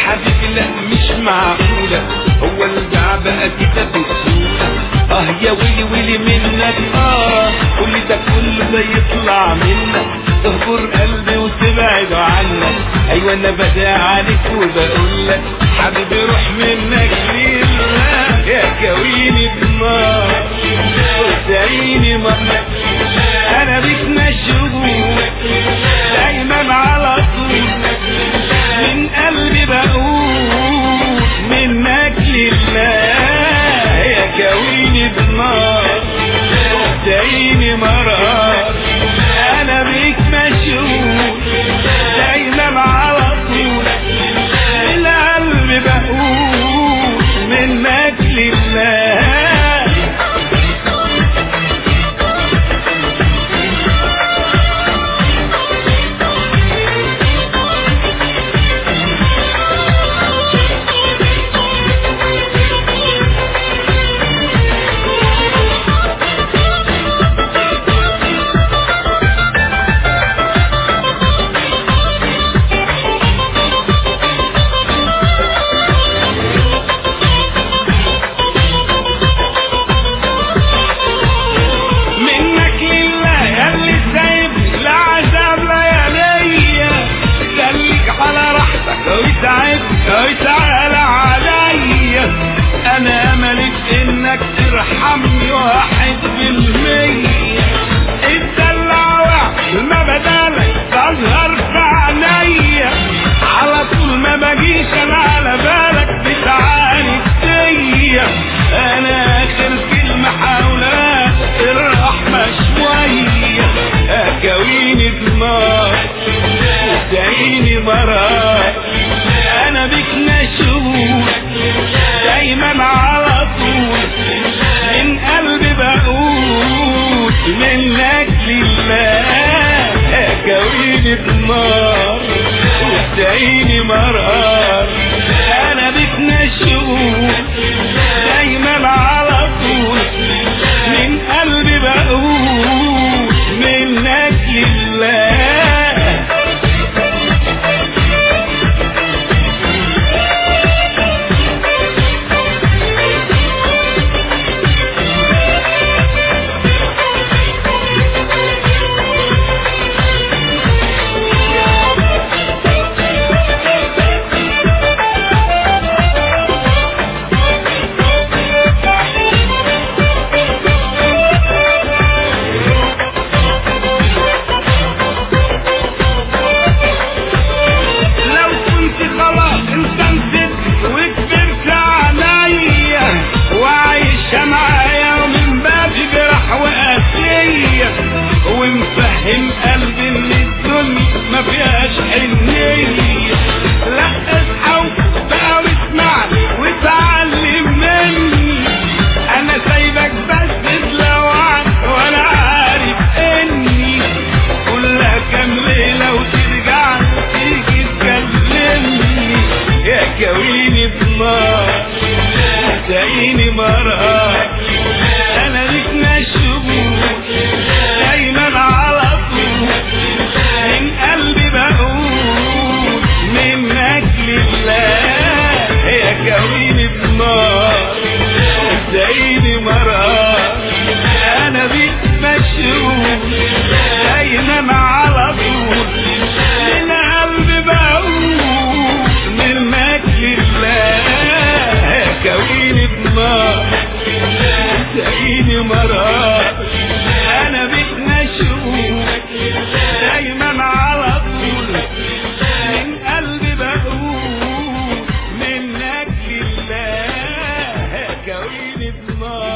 حبيبي لا مش معقولة هو الجع بقى كده بسهولة اه يا ويلي ويلي منك اه كل ده كله ده يطلع منك تهجر قلبي وتبعد عنك ايوه انا بدع عليك وبقول لك حبيبي روح منك لله يا كويني بنار وتعيني مرة انا بيك مشغول دايما على طول من قلبي بقول منك لله يا كويني بنار وتعيني مرار انا بيك مشغول دايما على طول القلب بقول منك لله منك لله ياللي سايب العذاب لياليا خليك على راحتك وتعب وتعالى عليا انا املي في انك ترحمني واحد بالمية الدلع واحد ما بدالك تظهر في عينيا على طول ما بجيش انا على بالك بتعاني فيا انا اخر كلمة حاولات الرحمة شوية اكويني دمار وتعيني مرار انا بك مشغول دايما على طول من قلبي بقول منك لله اكويني دمار وتعيني مرار انا بك مشغول دايما على طول من قلبي بقول منك لله لو كنت خلاص انت نسيت وكبرت عليا وعايشة معايا ومن باب جرح وقاسية ومفهم قلبي ان الدنيا ما فيهاش حنية لا اصحى بقى واسمعني وتعلم مني انا سايبك بس تلوعن وانا عارف اني كلها كام ليلة وترجع تيجي تكلمني يا كويني بنار تعيني مرار انا ليك مشغول دايما على طول من قلبي بقول منك لله يا كويني بنار تعيني مرار انا بيك مشغول دايما على طول من قلبي بقول منك لله كويني بنار تعيني مرار انا بيك مشغول دايما على طول من قلبي بقول منك لله كويني بنار